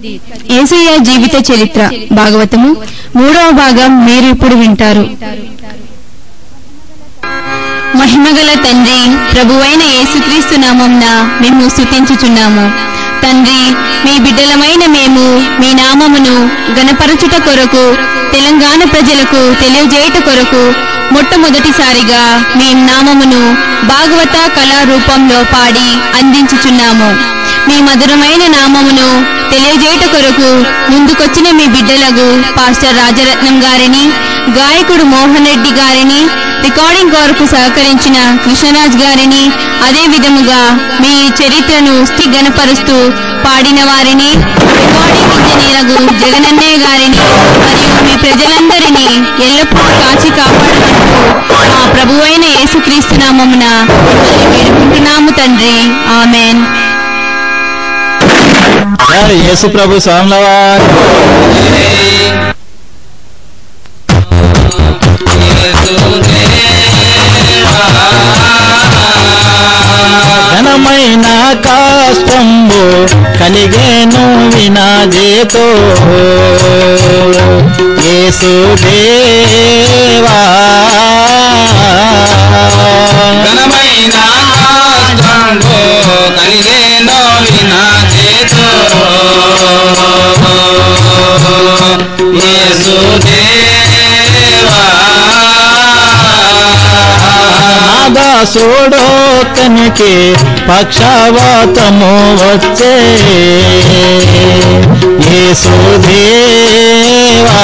ఏసయ్య జీవిత చరిత్ర భాగవతము మూడవ భాగం మీరు ఇప్పుడు వింటారు మహిమగల తండ్రి ప్రభువైన యేసుక్రీస్తు నామంన మేము స్తుతించుచున్నాము తండ్రి మీ బిడ్డలమైన మేము మీ నామమును గణపరచుట కొరకు తెలంగాణ ప్రజలకు తెలియజేయుట కొరకు మొట్టమొదటిసారిగా మీ నామమును భాగవత కళా రూపంలో పాడి అందించుచున్నాము మీ మధురమైన నామమును తెలియజేయుట కొరకు ముందుకొచ్చిన మీ బిడ్డలకు పాస్టర్ రాజరత్నం గారిని గాయకుడు మోహన్ రెడ్డి గారిని రికార్డింగ్ కొరకు సహకరించిన కృష్ణరాజ్ గారిని అదే విధముగా మీ చరిత్రను స్థి గణపరుస్తూ పాడిన వారిని రికార్డింగ్ ఇంజనీర్లకు జగనన్నయ్య గారిని మరియు మీ ప్రజలందరినీ ఎల్లప్పుడూ కాచి కాపాడుకుంటూ మా ప్రభువైన యేసుక్రీస్తు నామమున మిమ్మల్ని వేడుకుంటున్నాము తండ్రి ఆమెన్ జై యేసు ప్రభు స్వామివారి ఘనమైన కాష్టంబు కలిగేను వినాజేతో యేసు దేవా ఘనమైన కాష్టంబు కలిగేనో వినాచేతో యేసుదేవా నాదాసుడోతనికి పక్షవాతము వచ్చే యేసుదేవా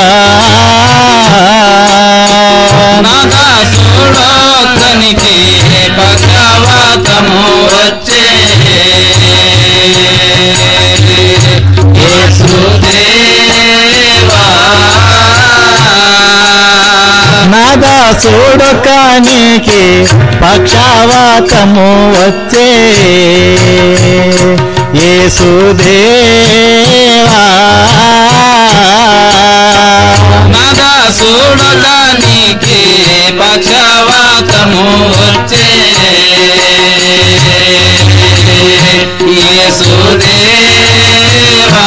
నాదాసుడోతనికి పక్షవాతము వచ్చే యేసుదేవా నాదాసుడొకానికి పక్షవాతము వచ్చే యేసుదేవా నాదాసుడకానికి పక్షవాతము వచ్చే యేసుదేవా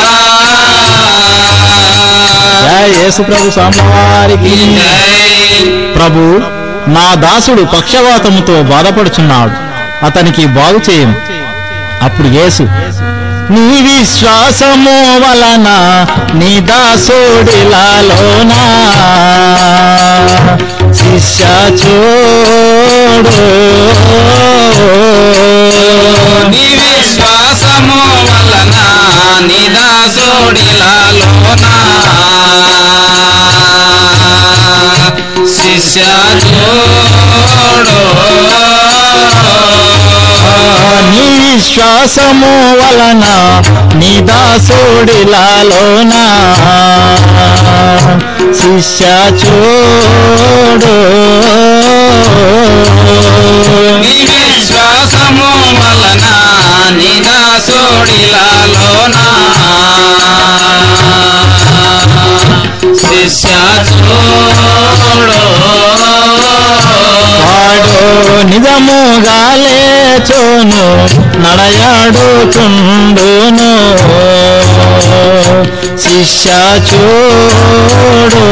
జై యేసు ప్రభు స్వామివారికి జై ప్రభు నా దాసుడు పక్షవాతముతో బాధపడుచున్నాడు అతనికి బాగు చేయను అప్పుడు యేసు నీ విశ్వాసము వలన నీ దాసుడిలాలోనా శిష్య చూడు నీ విశ్వాసము వలన నిదాసుడిలాలోనా శిష్య చూడు నీ విశ్వాసము వలన నీ దాసుడిలాలోనా శిష్య చూడు నీ విశ్వాసము వలన నిదాసుడిలాలోనా శిష్య చూడు వాడు నిజముగా లేచోను నడయాడుచుండును శిష్య చూడు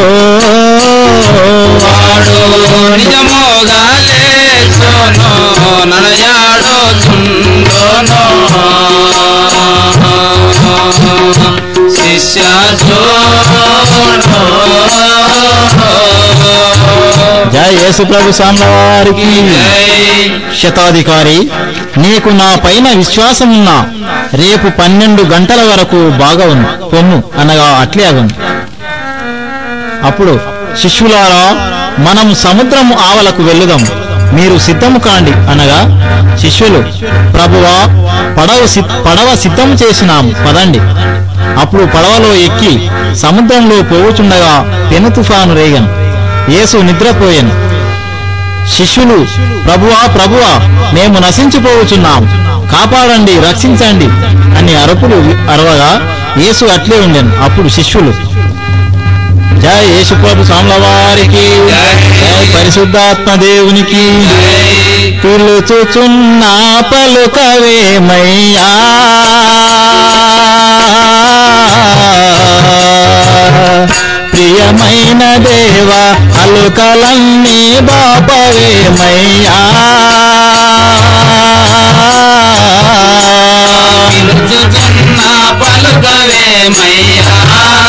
వాడు నిజముగా లేచోను నడయాడుచుండోను శిష్య చూడు జై యేసు ప్రభు వారికి జై శతాధికారి నీకు నా పైన విశ్వాసమున్నా రేపు పన్నెండు గంటల వరకు బాగా ఉంది పొమ్ము అనగా అట్లే అగును అప్పుడు శిష్యులారా మనం సముద్రము ఆవలకు వెళ్ళుదాం మీరు సిద్ధము కాండి అనగా శిష్యులు ప్రభువా పడవ సి- పడవ సిద్ధం చేసినాము పదండి అప్పుడు పడవలో ఎక్కి సముద్రంలో పోవుచుండగా పెను తుఫాను రేగను యేసు నిద్రపోయాను శిష్యులు ప్రభువా ప్రభువా మేము నశించిపోవచున్నాం కాపాడండి రక్షించండి అని అరుపులు అరవగా యేసు అట్లే ఉండెను అప్పుడు శిష్యులు జై యేసు ప్రభు స్వాముల వారికి జై పరిశుద్ధాత్మ దేవునికి పిలుచుచున్నా పలుకవేమయ్యా అలుకలన్నీ బాపవేమయ్యా పిలుచుతున్న పలుకవేమయ్యా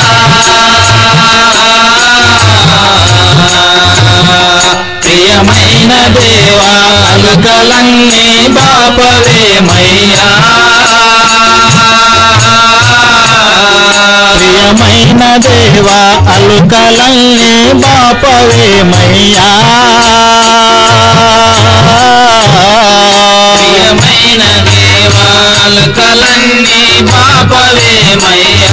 ప్రియమైన దేవా పలుకలన్నీ బాపవేమయ్యా ప్రియమైన దేవా అలుకలన్నీ బాపవేమయ్యా ప్రియమైన దేవాలు కలన్నీ పాపవేమయ్యా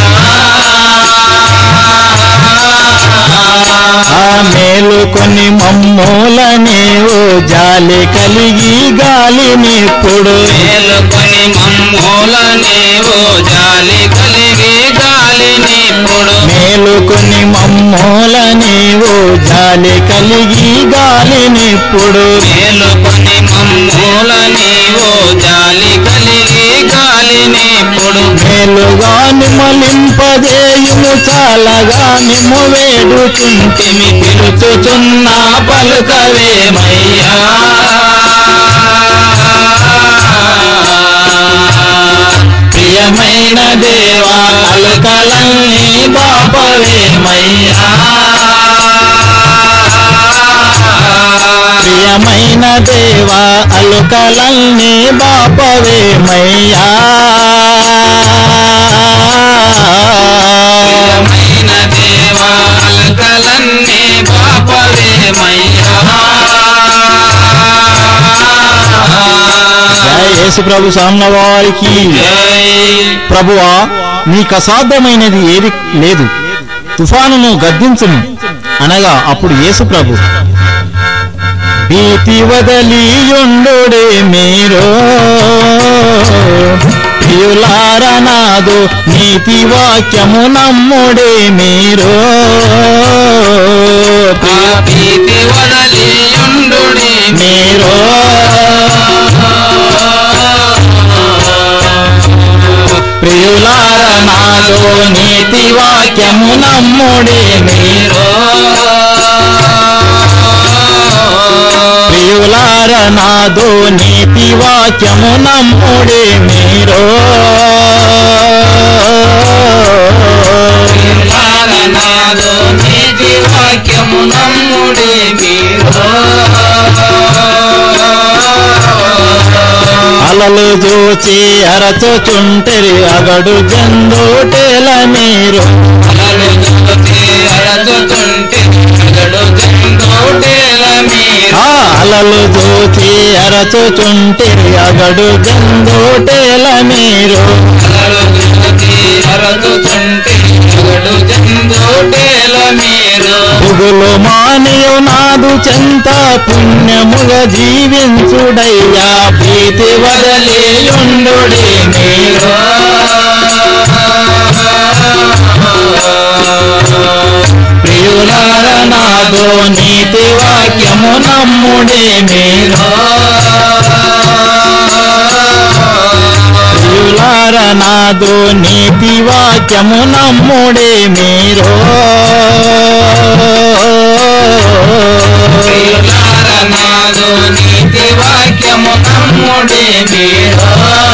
ఆ మేలుకొని మమ్మూలనే ఓ జాలి కలిగి గాలినిప్పుడు మేలుకొని మమ్మూల నీవు జాలి కలిగి గాలినిప్పుడు మేలుకొని మమ్మూలనే ఓ జాలి కలిగి గాలినిప్పుడు మేలుకొని మమ్మూల నీవు జాలి కలిగి గాలినిప్పుడు మేలుగా నిమ్మలింపజేయుము చాలగా నిమ్ము వేడుచుంటిమి తిమి పిలుచుచున్న పలుకవేమయ్యా ప్రియమైన దేవా పలుకలన్నీ బాపవేమయ్యా ప్రియమైన దేవా అలుకలన్నీ బాపవేమయ్యా ప్రియమైన దేవా పలుకలన్నీ బాపవేమయ్యా జయ యేసు ప్రభు సామ్న వారికి జై ప్రభువా నీకు అసాధ్యమైనది ఏది లేదు తుఫానును గద్దించును అనగా అప్పుడు యేసు ప్రభు భీతి వదలియుండుడే మీరు ప్రియులారనాదు నీతి వాక్యము నమ్ముడే మీరు పాపీతి వదలియుండుడి మీరు ప్రియులారనాదు నీతి వాక్యము నమ్ముడే మీరు ప్రియులారనాదు నీతి వాక్యము నమ్ముడే మీరు నాదు నీతి వాక్యము నమ్ముడి మీరు అలలు చూచి అరచుచుంటరి అగడు జందోటెల మీరు అలలు జ్యోతి అరచుచుంటే అగడు జందోటేల మీరు ఆ అలలు చూచి అరచుచుంటరి అగడు జందోటెల మీరు అలలు జ్యోతి అరచుచుంటే అగడు జందోటేల మీరు బుగులు మానియు నాదు చెంత పుణ్యముగా జీవించుడయ్యా భీతి వదలియుండుడి మీరు ప్రియులార నాదో నీతి వాక్యము నమ్ముడే మీరు ప్రియులార నాదో నీతి వాక్యము నమ్ముడే మీరు ప్రియులార నాదు నీతి వాక్యము నమ్ముడి మీరు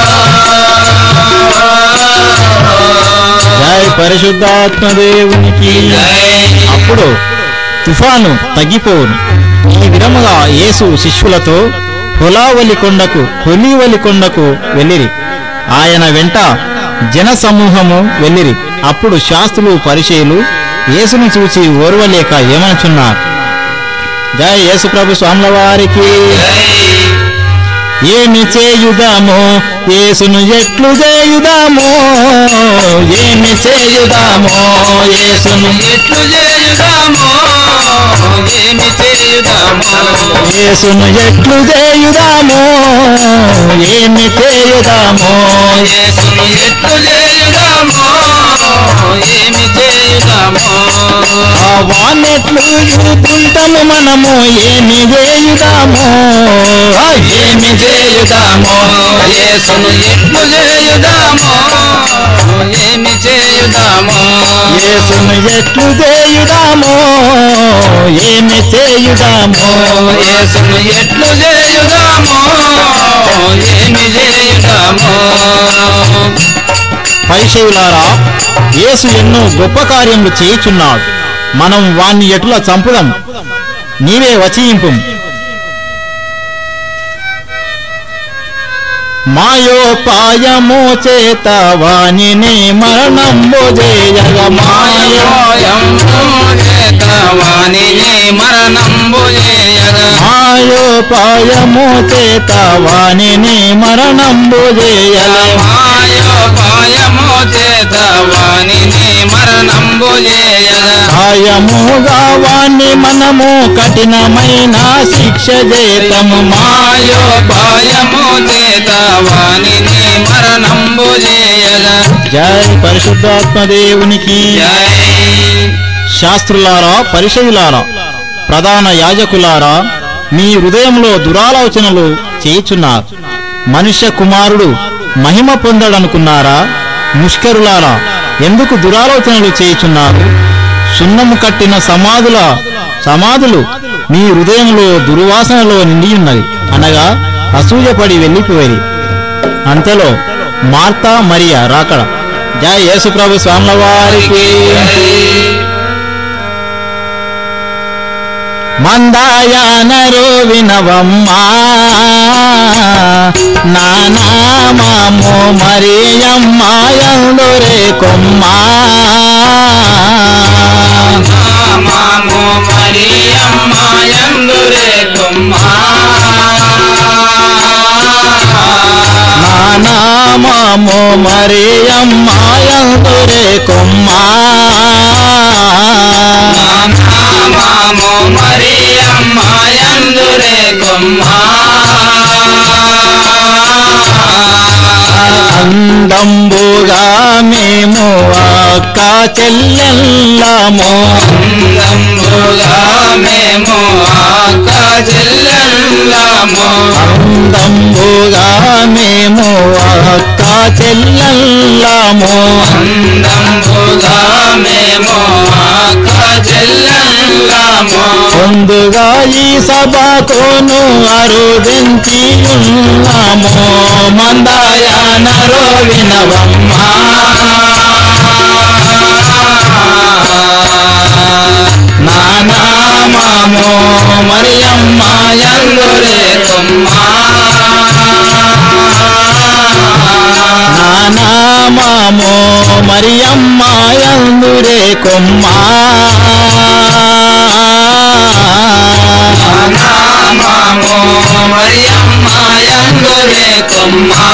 జై పరిశుద్ధాత్మ దేవునికి జై అప్పుడు తుఫాను తగ్గిపోవును ఈ విధముగా యేసు శిష్యులతో హులావలి కొండకు హొలీవలి కొండకు వెళ్ళిరి ఆయన వెంట జన సమూహము వెళ్ళిరి అప్పుడు శాస్త్రులు పరిచయులు యేసును చూచి ఓర్వలేక ఏమనుచున్నారు జై యేసు ప్రభు స్వాముల వారికి జై ఏమి చేయుదాము యేసును ఎట్లు చేయుదాము ఏమి చేయుదాము యేసును ఎట్లు చేయుదామో ఏమి చేయుదామో యేసును ఎట్లు చేయుదాము ఏమి చేయుదాము యేసును ఎట్లు చేయుదామో ఏమి చేయుదామో ఆ వానెట్లు చూపుంటాము మనము ఏమి చేయుదాము ఆ, ఏమి చేయుదాము యేసును ఎట్లు చేయుదాము ఏమి చేయుదాము యేసును ఎట్లు చేయుదాము ఏమి చేయుదాము యేసును ఎట్లు చేయుదాము ఏమి చేయుదాము పరిచయులారా యేసు ఎన్నో గొప్ప కార్యములు చేయుచున్నాడు మనం వాణ్ణి ఎట్లా చంపుదాం నీవే వచయింపు మాయోపాయము చేత వాణిని మరణంబు చేయగ మాయో వాణిని మరణంబు చేయగా మాయోపాయము చేత వాణిని మరణంబు చేయగ మాయోపాయము చేత వాణిని మరణంబు చేయగా భయముగా వాణ్ణి మనము కఠినమైన శిక్ష చేతము మాయో మాయోపాయము చేత వాణిని మరణంబు చేయగా జై పరిశుద్ధాత్మ దేవునికి జై శాస్త్రులారా పరిచయులారా ప్రధాన యాజకులారా మీ హృదయంలో దురాలోచనలు చేయుచున్నారు మనుష్య కుమారుడు మహిమ పొందడనుకున్నారా ముష్కరులారా ఎందుకు దురాలోచనలు చేయుచున్నారు సున్నము కట్టిన సమాధుల సమాధులు మీ హృదయంలో దుర్వాసనలో నిండి ఉన్నది అనగా అసూయపడి వెళ్ళిపోయి అంతలో మార్తా మరియా రాకడ జయ యేసుప్రభు స్వాముల వారికి మందాయానరు వినవమ్మా నానామాము మరియమ్మాయందురే కొమ్మా నామము మరియమ్మ యందురే కుమ్మా నానామాము మరియమ్మాయందురే కొమ్మా నామము మరియమ్మ యందురే కుమ్మా అందంబుగా మేము అక్క చెల్లెల్లము అందంబుగా మేము ఆక చెల్లెళ్ళము అందంబుగా మేము అక్క చెల్లెల్లము అందంబుగా మేము ఆక చెల్లెళ్ళము ముందుగా ఈ సభకును అరుదించి ఉన్నాము మందాయానరో వినవమ్మా నానామాము మరియమ్మ యందురే కుమ్మా నానామాము మరియమ్మ యందురే కొమ్మా నామము మరియమ్మ యందురే కుమ్మా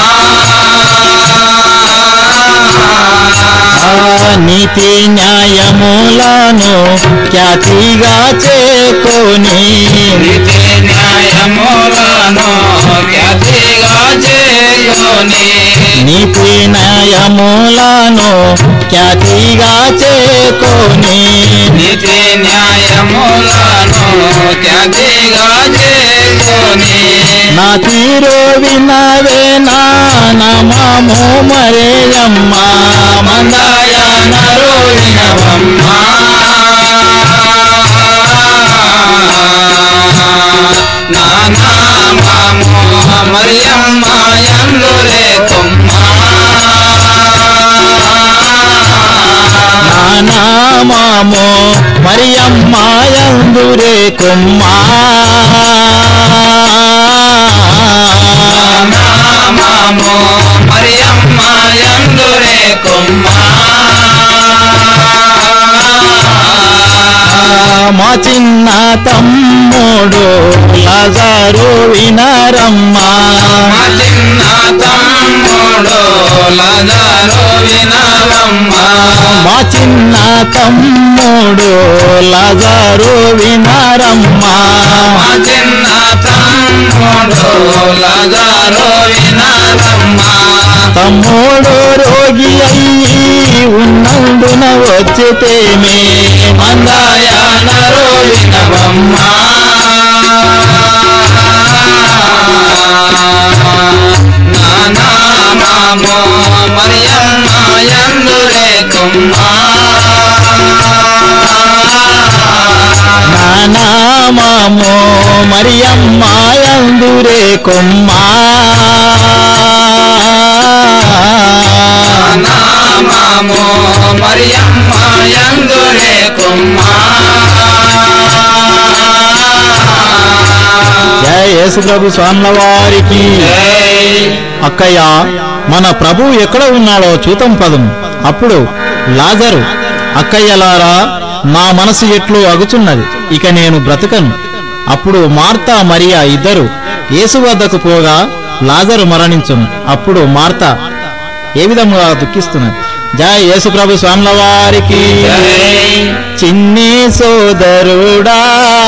ఆ నీతి న్యాయములను ఖ్యాతిగా చేకొని నీతి న్యాయములను ఖ్యాతిగా చేయుని నీతి న్యాయములను ఖ్యాతిగా చేకొని నీతి న్యాయములను ఖ్యాతిగా చేయుని నా తీరు వినవే నా నమము మరేయమ్మ మందాయ నరు వినవమ్మా నానామము మరియమ్మ యందురే కుమ్మా నానామము మరియమ్మాయందురే కుమ్మా నామము మరియమ్మ యందురే కుమ్మా మా చిన్న తమ్ముడు లజారు వినరమ్మా మా చిన్న తమ్ముడు లజారు వినవమ్మా మా చిన్న తమ్ముడు లజారు వినరమ్మా మా చిన్న తమ్ముడు లజారు వినవమ్మా తమ్ముడు రోగి అయ్యి ఉన్నందు మందాయానరున వచ్చితేమే మందాయానరో వినవమ్మా నానామో మరియమ్మ ఎందురే కుమ్మా నానామో మరియమ్మాయందురే కొమ్మా నానామో మరియమ్మ ఎందురే కుమ్మా జయ యేసు ప్రభు స్వాముల వారికి జై అక్కయ్య మన ప్రభు ఎక్కడ ఉన్నాడో చూతం పదం అప్పుడు లాజరు అక్కయ్యలారా నా మనసు ఎట్లు అగుచున్నది ఇక నేను బ్రతుకను అప్పుడు మార్తా మరియా ఇద్దరు యేసు వద్దకు పోగా లాజరు మరణించును అప్పుడు మార్తా ఏ విధంగా దుఃఖిస్తున్నది జయ యేసు ప్రభు స్వాముల వారికి జై చిన్ని సోదరుడా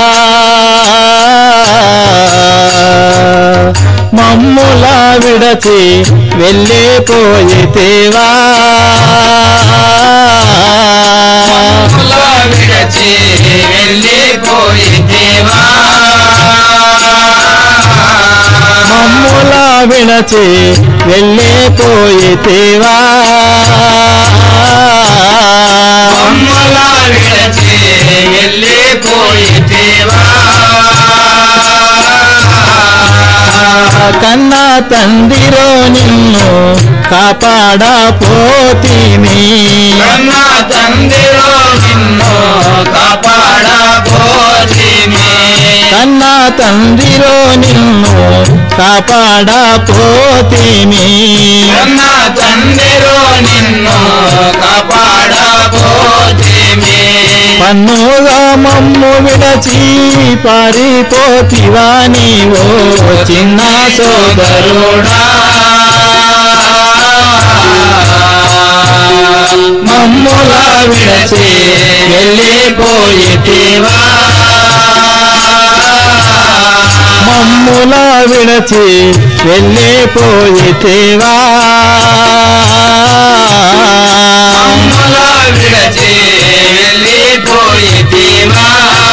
మమ్ముల విడచి వెళ్ళిపోయితేవా మమ్ముల విడచి వెళ్ళిపోయితేవా మమ్ముల విడచి వెళ్ళిపోయితేవా మమ్ముల విడచి వెళ్ళిపోయితేవా కన్నా తందిరో నిన్ను కాపాడపోతిని కన్నా తందిరో నిన్ను కాపాడబోధిని కన్నా తందిరో నిన్ను కాపాడపోతిని కన్నా తందిరో నిన్ను కాపాడబోధిని పన్నుగా మమ్ము విడచి పారిపోతివా నీవో చిన్న సోదరుడా మమ్ముల విడచి వెళ్ళిపోయితివా మమ్ముల విడచి వెళ్ళిపోయితివా మమ్ముల విడచి వెళ్ళిపోయితివా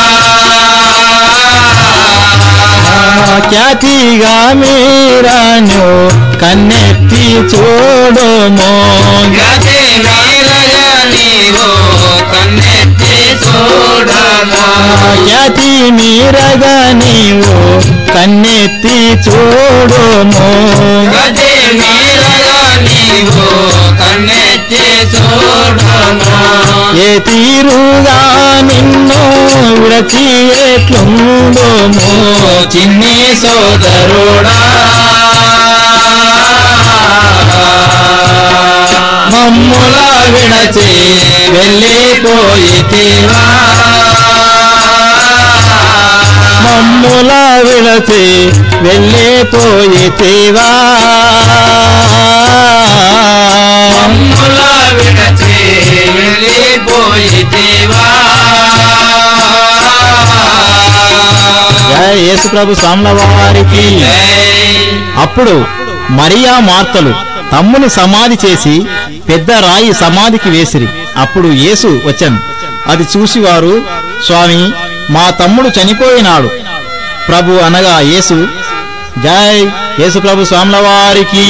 ఖ్యాతిగా మీరాను కన్నెత్తి చూడుమో గతి మీరగ నీవు కన్నెత్తి చూడము ఖ్యాతి మీరగా నీవు కన్నెత్తి చూడుమో గతి మీరగ నీవు కన్నెత్తి చూడము ఏ తీరుగా నిన్ను విడచి ఎట్లుండుమో చిన్ని సోదరుడా మమ్ముల విడచి వెళ్ళిపోయితివా మమ్ముల విడచి వెళ్ళిపోయితివా మమ్ముల విడచి వెళ్ళిపోయితివా జయ యేసు ప్రభు స్వాముల వారికి జై అప్పుడు మరియా మార్తలు తమ్ముని సమాధి చేసి పెద్ద రాయి సమాధికి వేసిరి అప్పుడు యేసు వచ్చాను అది చూసి వారు స్వామి మా తమ్ముడు చనిపోయినాడు ప్రభు అనగా యేసు జై యేసు ప్రభు స్వాముల వారికి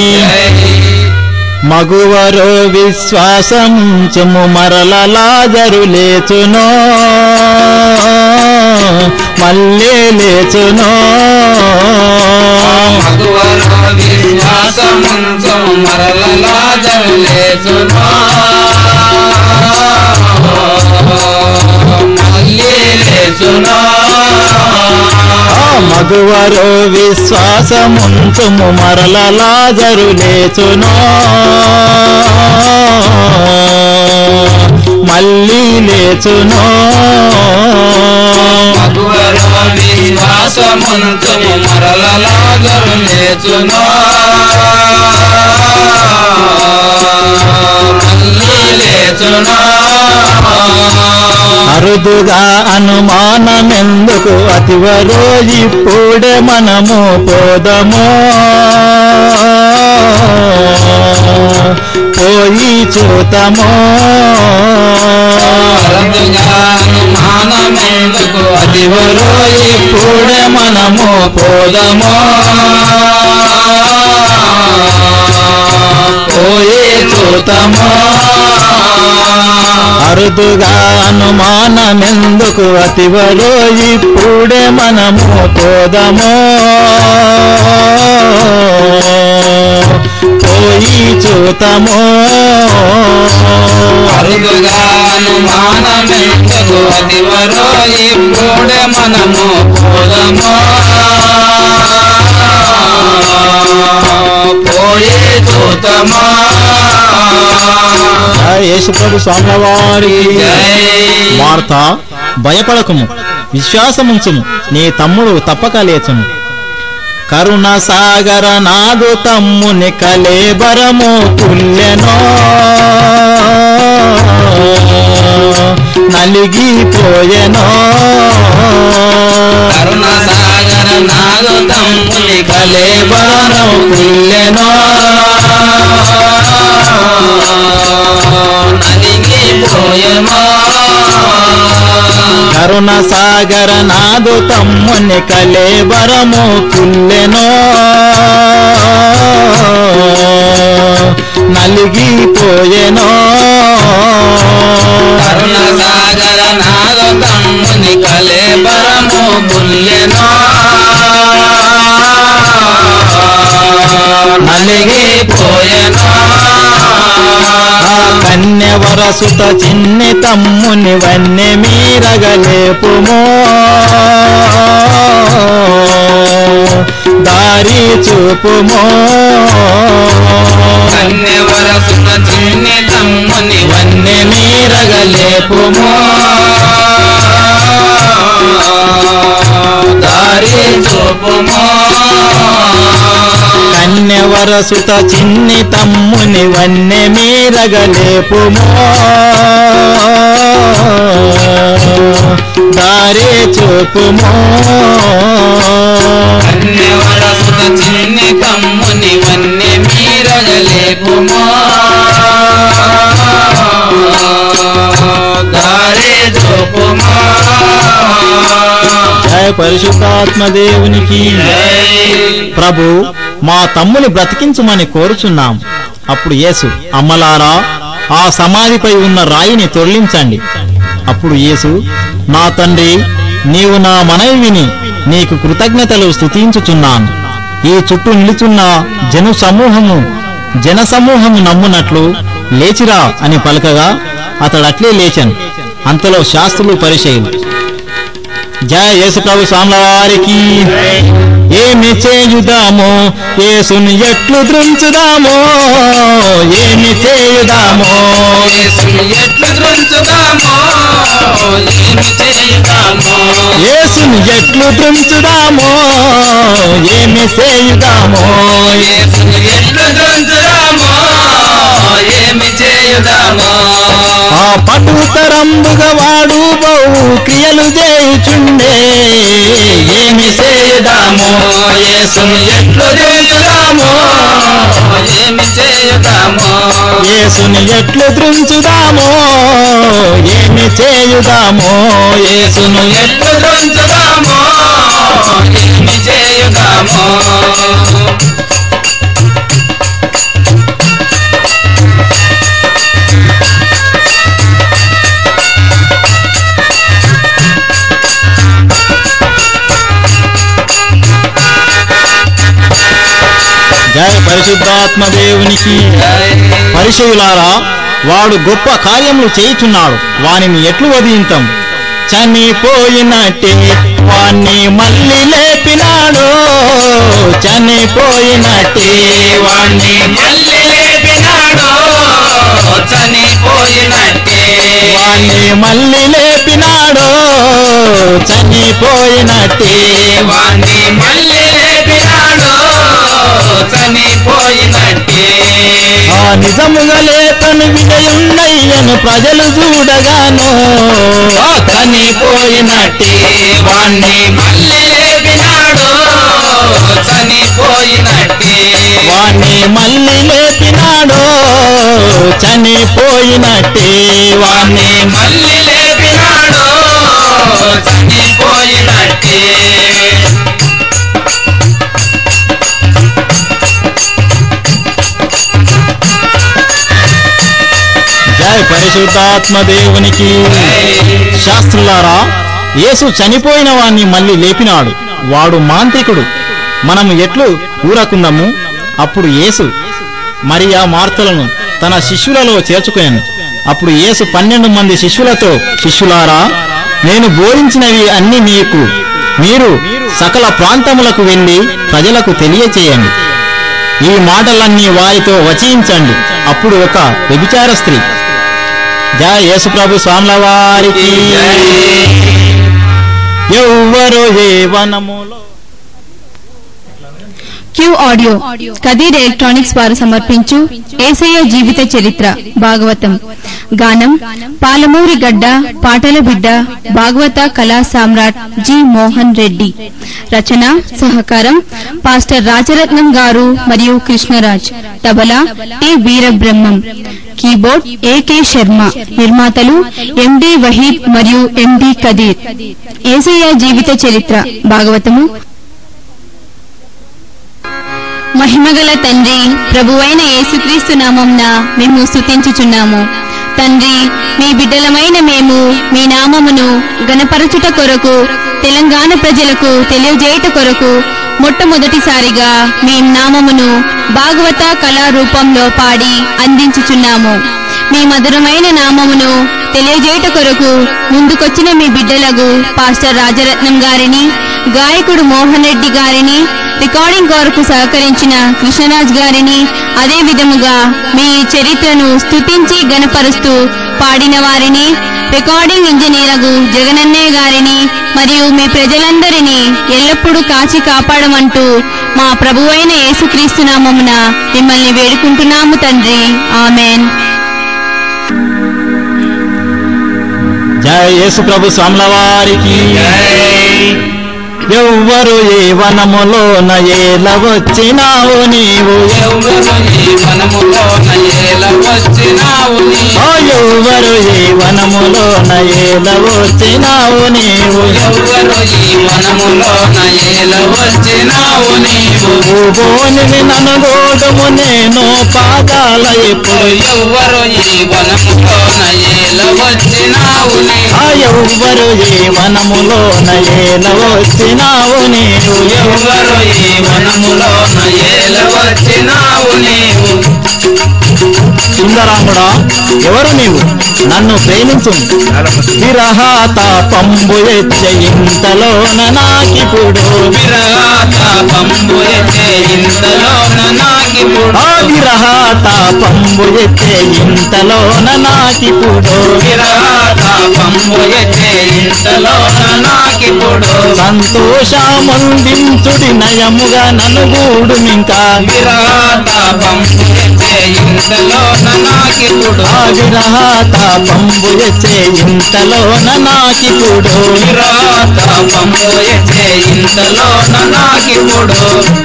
మగువరో విశ్వాసముంచుము మరల లాజరు లేచునో మళ్ళీ లేచునో మగువలో విశ్వాసముంచు మరలలా జల్లేచునా మళ్ళీ లేచునా ఆ మగువరో విశ్వాసముంచుము మరల లాజరు లేచునో మళ్ళీ లేచునో మగువలో విశ్వాసముంచు మరలలా జల్లేచునా మళ్ళీ లేచునా అరుదుగా అనుమానమెందుకు అతివరో ఇప్పుడే మనము పోదము పోయి చూతము పోదమో పోయి చూతమో అరుదుగా అనుమానమెందుకు అతివలో ఇప్పుడే మనము పోదము పోయి చూతము అరుదుగాను మానమెందుకు అదివరో ఇప్పుడే మనము పోదమో పోయి చూతమో యేసుప్రభు స్వామివారి జై వార్త భయపడకుము విశ్వాసముంచుము నీ తమ్ముడు తప్పక లేచును కరుణ సాగర నాదు తమ్ముని కలేబరము పుల్లెనో నలిగిపోయెనో కరుణ సాగర నాదు తమ్ముని కలేబరను పుల్లెనో నలిగిపోయెమో కరుణ సాగర నాదు తమ్ముని కలేబరము పుల్లెనో నలిగిపోయెనో కరుణ సాగర నాదు తమ్ముని కలేబరము పుల్లెనో నలిగిపోయెనో ఆ కన్యవరసుత చిన్ని తమ్ముని వన్నె మీరగలేపుమో దారి చూపుమో కన్యవరసున చిన్ని తమ్ముని వన్నె మీరగలేపుమో దారి చూపుమో కన్యవరసుత చిన్ని తమ్ముని వన్నె మీరగలేపుమో దారి చూపుమో కన్యవరసున చిన్ని తమ్ముని వన్నె మీరగలేపుమో దారి చూపుమో జయ పరిశుద్ధాత్మ దేవునికి జై ప్రభు మా తమ్ముని బ్రతికించుమని కోరుచున్నాం అప్పుడు యేసు అమ్మలారా ఆ సమాధిపై ఉన్న రాయిని తొలగించండి అప్పుడు యేసు నా తండ్రి నీవు నా మనవి విని నీకు కృతజ్ఞతలు స్తుతించుచున్నాను ఈ చుట్టూ నిలుచున్న జను సమూహము జన సమూహము నమ్మునట్లు లేచిరా అని పలకగా అతడట్లే లేచాను అంతలో శాస్త్రులు పరిచయులు జయ యేసు ప్రభు స్వాముల వారికి ఏమి చేయుదామో యేసుని ఎట్లు దృంచుదామో ఏమి చేయుదామో యేసుని ఎట్లు దృంచుదామో ఏమి చేయుదామో యేసుని ఎట్లు దృంచుదామో ఏమి చేయుదామో యేసుని ఎట్లు దృంచుదామో ఏమి చేయుదామో ఆ పటుతరంబుగా వాడు బహు క్రియలు చేయుచుండే ఏమి చేయుదామో యేసుని ఎట్లు దృంచుదామో ఏమి చేయుదామో యేసుని ఎట్లు దృంచుదామో ఏమి చేయుదామో యేసును యేసును ఎట్లు దృంచుదామో ఏమి చేయుదామో జయ పరిశుద్ధాత్మ దేవునికి జై పరిచయులారా వాడు గొప్ప కార్యములు చేయుచున్నాడు వానిని ఎట్లు వదింతం చనిపోయినట్టే వాణ్ణి మళ్ళీ లేపినాడు చనిపోయినట్టే వాణ్ణి మళ్ళీ లేపినాడు చనిపోయినట్టే వాణ్ణి మళ్ళీ లేపినాడు చనిపోయినట్టే వాణ్ణి మళ్ళీ లేపినాడు చనిపోయినట్టే ఆ నిజముగా లేతను విజయున్నయ్యను ప్రజలు చూడగాను ఆ చనిపోయినట్టే వాణ్ణి మళ్ళీ లేపినాడు చనిపోయినట్టే వాణ్ణి మళ్ళీ లేపినాడు చనిపోయినట్టే వాణ్ణి వాణ్ణి మళ్ళీ లేపినాడు చనిపోయినట్టే పరిశుద్ధాత్మ దేవునికి శాస్త్రులారా యేసు చనిపోయిన వాణ్ణి మళ్ళీ లేపినాడు వాడు మాంత్రికుడు మనము ఎట్లు ఊరకుందాము అప్పుడు యేసు మరియా మార్తలను తన శిష్యులలో చేర్చుకొనెను అప్పుడు యేసు పన్నెండు మంది శిష్యులతో శిష్యులారా నేను బోధించినవి అన్ని మీకు మీరు సకల ప్రాంతములకు వెళ్లి ప్రజలకు తెలియచేయండి ఈ మాటలన్నీ వారితో వచించండి అప్పుడు ఒక వ్యభిచార స్త్రీ జయ యేసుప్రభు స్వాముల వారికి ఎవ్వరు ఏ వనములో క్యూ ఆడియో కదీర్ ఎలక్ట్రానిక్స్ వారు సమర్పించు ఏసయ్య జీవిత చరిత్ర భాగవతం గానం పాలమూరి గడ్డ పాటల బిడ్డ భాగవత కళా సామ్రాట్ జి మోహన్ రెడ్డి రచన సహకారం పాస్టర్ రాజరత్నం గారు మరియు Krishnaraj tabla T Veerabrahmam keyboard A K Sharma నిర్మాతలు ఎండి వహీద్ మరియు ఎండి కదీర్ ఏసయ్య జీవిత చరిత్ర భాగవతము మహిమగల తండ్రి ప్రభువైన యేసుక్రీస్తు నామంన మేము స్తుతించుచున్నాము తండ్రి మీ బిడ్డలమైన మేము మీ నామమును గణపరచుట కొరకు తెలంగాణ ప్రజలకు తెలియజేయుట కొరకు మొట్టమొదటిసారిగా మీ నామమును భాగవత కళా రూపంలో పాడి అందించుచున్నాము మీ మధురమైన నామమును తెలియజేయుట కొరకు ముందుకొచ్చిన మీ బిడ్డలకు పాస్టర్ రాజరత్నం గారిని గాయకుడు మోహన్ రెడ్డి గారిని రికార్డింగ్ కొరకు సహకరించిన కృష్ణరాజ్ గారిని అదే విధముగా మీ చరిత్రను స్తుతించి గణపరుస్తూ పాడిన వారిని రికార్డింగ్ ఇంజనీరగు జగనన్నయ్య గారిని మరియు మీ ప్రజలందరినీ ఎల్లప్పుడూ కాచి కాపాడమంటూ మా ప్రభువైన యేసుక్రీస్తు నామమున మిమ్మల్ని వేడుకుంటున్నాము తండ్రి ఆమెన్ జయ యేసుప్రభు స్వాముల వారికి ఎవ్వరు ఏ వనములోన ఏల వచ్చినావు నీవు ఎవరు ఈ వనములోన ఏల వచ్చినావు నీవు? ఆ ఎవ్వరు ఏ వనములోన ఏల వచ్చినావు నీవు ఎవరు ఈ వనములోన ఏల వచ్చినావు నీవు భూభోనివి ననుగోడము నేను పాదాల ఎప్పుడు ఎవరు ఈ వనములోన ఏల వచ్చినావు ఆ నీవు ఎవ్వరు ఏ వనములోన ఏల వచ్చినావు నీవు ఎవరు ఈ వనములోన ఏల వచ్చినావు నీవు సుందరాముడా ఎవరు నీవు నన్ను ప్రేమించు విరహాత పంబు ఎచ్చే ఇంతలోన నాకిప్పుడు విరాత పంబు ఎత్తే ఇంతలోన నాకిప్పుడు ఆ విరహాత పంబు ఎచ్చే ఇంతలోన నాకిప్పుడు విరాత పంబు ఎత్తే ఇంతలోన నాకిప్పుడు సంతోషముందించుడి నయముగా నన్ను గూడుమింకా విరాత పంబు ఎత్తే ఇంతలోన నాకిప్పుడు ఆ విరహాత పంబు ఎచ్చే ఇంతలోన నాకిప్పుడు విరాత పంబు ఎత్తే ఇంతలోన నాకిప్పుడు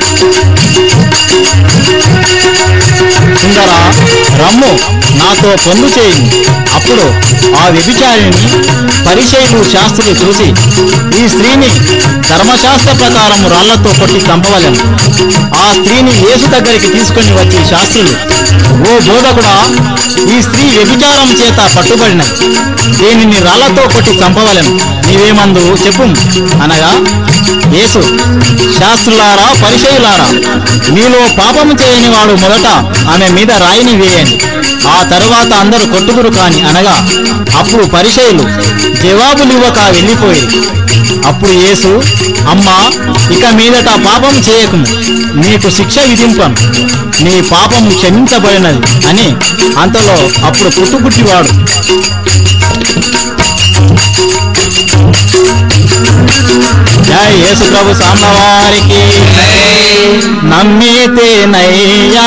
సుందరా రమ్ము నాతో పొందు చేయి అప్పుడు ఆ వ్యభిచారిని పరిచయులు శాస్త్రులు చూసి ఈ స్త్రీని ధర్మశాస్త్ర ప్రకారం రాళ్లతో కొట్టి చంపవలెను ఆ స్త్రీని యేసు దగ్గరికి తీసుకొని వచ్చి శాస్త్రులు ఓ బోధకుడా ఈ స్త్రీ వ్యభిచారం చేత పట్టుబడినది దీనిని రాళ్లతో కొట్టి చంపవలెను నీవేమందు చెప్పు అనగా యేసు శాస్త్రులారా పరిచయులారా మీలో పాపము చేయని వాడు మొదట ఆమె మీద రాయిని వేయండి ఆ తరువాత అందరూ కొట్టుకురు కాని అనగా అప్పుడు పరిచయులు జవాబులివ్వక వెళ్ళిపోయి అప్పుడు యేసు అమ్మా ఇక మీదట పాపం చేయకము నీకు శిక్ష విధింపను నీ పాపం క్షమించబడినది అని అంతలో అప్పుడు పుట్టుపుట్టివాడు జై యేసు ప్రభు సాంబవారికి నమ్మితేనయ్యా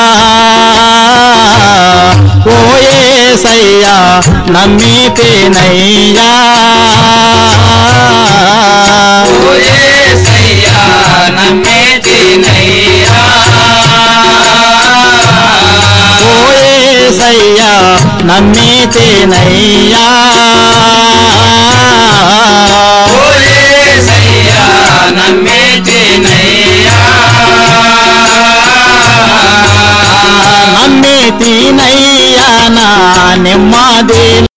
ఓయేసయ్యా నమ్మితేనయ్యా ఓయేసయ్యా నమ్మేతినయ్యా ఓయేసయ్యా నమ్మితేనయ్యా ఓయేసయ్యా నమ్మేతినయ్యా నమ్మితేనయ్యా నా నెమ్మది